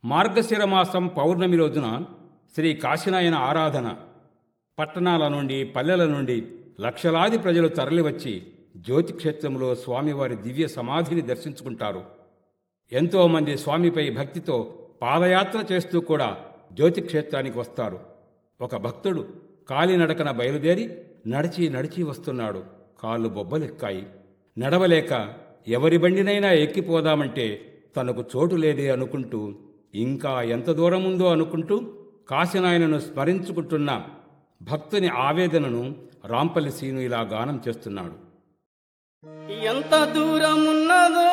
మార్గశిర మాసం పౌర్ణమి రోజున శ్రీ కాశీనాయన ఆరాధన పట్టణాల నుండి పల్లెల నుండి లక్షలాది ప్రజలు తరలివచ్చి జ్యోతిక్షేత్రంలో స్వామివారి దివ్య సమాధిని దర్శించుకుంటారు ఎంతోమంది స్వామిపై భక్తితో పాదయాత్ర చేస్తూ కూడా జ్యోతిక్షేత్రానికి వస్తారు ఒక భక్తుడు కాలినడకన బయలుదేరి నడిచి నడిచి వస్తున్నాడు కాళ్ళు బొబ్బలెక్కాయి నడవలేక ఎవరి బండినైనా ఎక్కిపోదామంటే తనకు చోటు లేదే అనుకుంటూ ఇంకా ఎంత దూరం ఉందో అనుకుంటూ కాశీనాయనను స్మరించుకుంటున్న భక్తుని ఆవేదనను రాంపల్లి సీను ఇలా గానం చేస్తున్నాడు ఎంత దూరం ఉన్నదో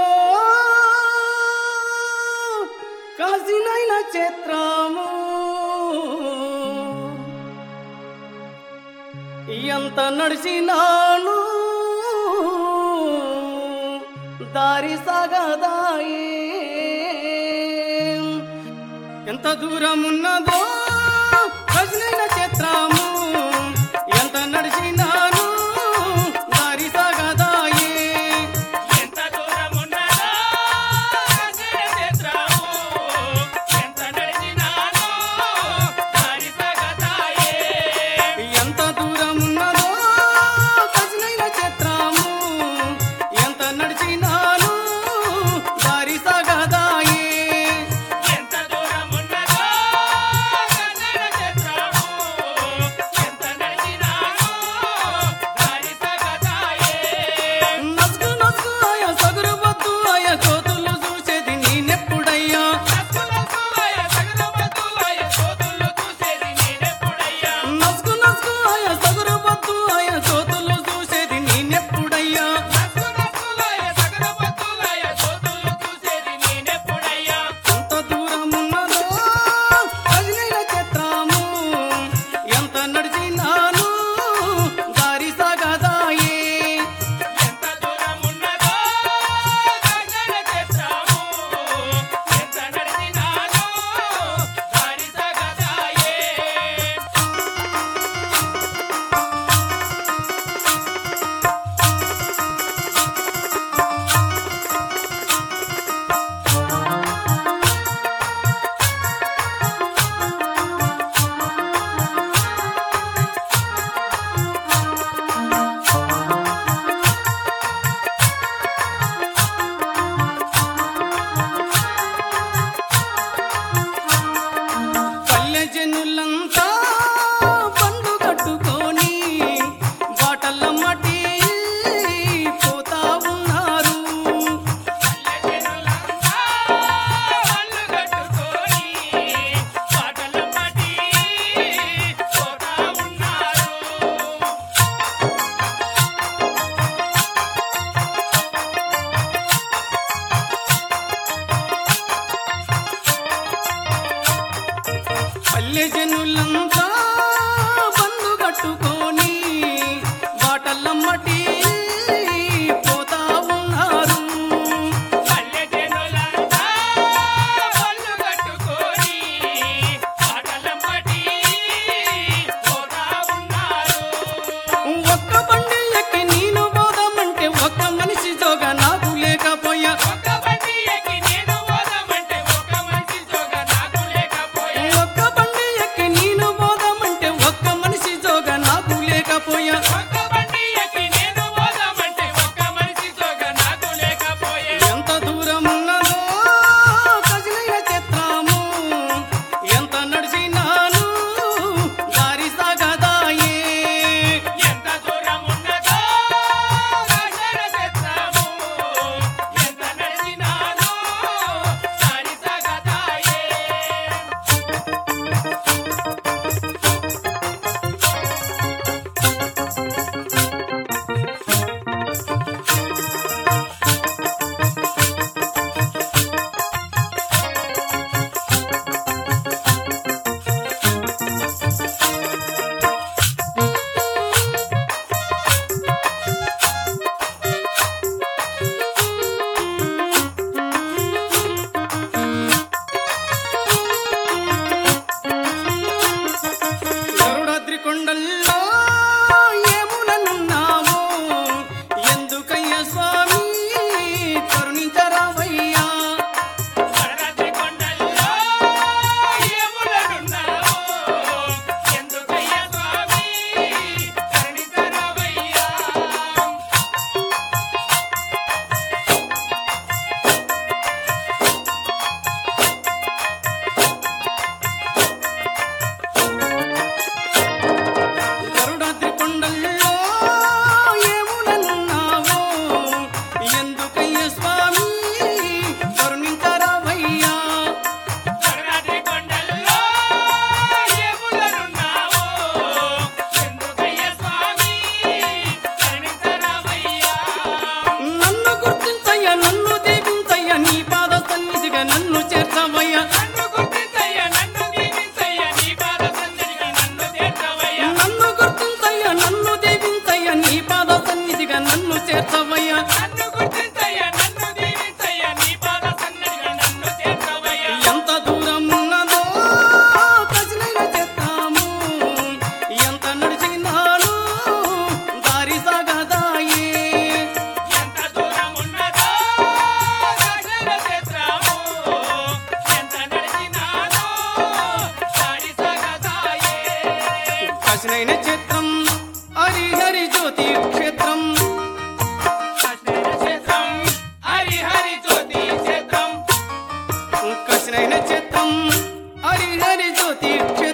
కాసినైన చిత్రము ఎంత నడిచినాను దారి సాగదాయి ఎంత దూరం ఉన్నదో కాసినైన చిత్రము ఎంత నడిచినాను దారి సాగదాయి ఎంత దూరమున్నదో కాశీన క్షేత్రము ఎంత నడిచినానో దారి సాగతాయే ఎంత దూరం ఉన్నదో కసినైన చిత్రము ఎంత నడిచినాను దారి సాగదాయి ఎంత దూరమున్నదో కాశీన క్షేత్రము ఎంత నడిచినానో దారి సాగతాయే నసుకు నసుకు అయ్య సగురు బద్దు అయ్య కోతులు చూసేది నేనెప్పుడయ్యా నస్కులకులయ సగరవతులయ సోదులు చూసేది నేనెప్పుడయ్యా నసుకు నసుకు అయ్య సగురు బద్దు అయ్య కోతులు చూసేది నేనెప్పుడయ్యా నస్కులకులయ సగరవతులయ సోదులు చూసేది నేనెప్పుడయ్యా ఎంత దూరం ఉన్నదో కసినైన చిత్రము ఎంత నడిచినాను దారి సాగదాయి ఎంత దూరమున్నదో కాశీన క్షేత్రము ఎంత నడిచినానో దారి సాగతాయే పల్లె జనులంతా పండు కట్టుకొని బాటలమ్మటి పోతా ఉన్నారు పల్లెజనులంతా వాళ్ళు కట్టుకొని పాటలు పాడి పోతా ఉన్నారు పల్లె జనులంతా పండు కట్టుకొని బాటలమ్మటి పోతా ఉన్నారు పల్లెజనులంతా వాళ్ళు కట్టుకొని పాటలు పాడి పోతా ఉన్నారు ఒక్క బండి ఎక్కి నేను పోదామంటే ఒక్క మనిషి జోగ నాకు లేకపోయా ఒక్క బండి ఎక్కి నేను పోదామంటే ఒక మనిషి జోగ నాకు లేకపోయే ఒక్క బండి ఎక్కి నేను కసినైన చిత్రం హరి హరి జ్యోతి క్షేత్రం కృష్ణ క్షేత్రం హరి హరి జ్యోతి క్షేత్రం కసినైన చిత్రం హరి హరి జ్యోతి క్షేత్రం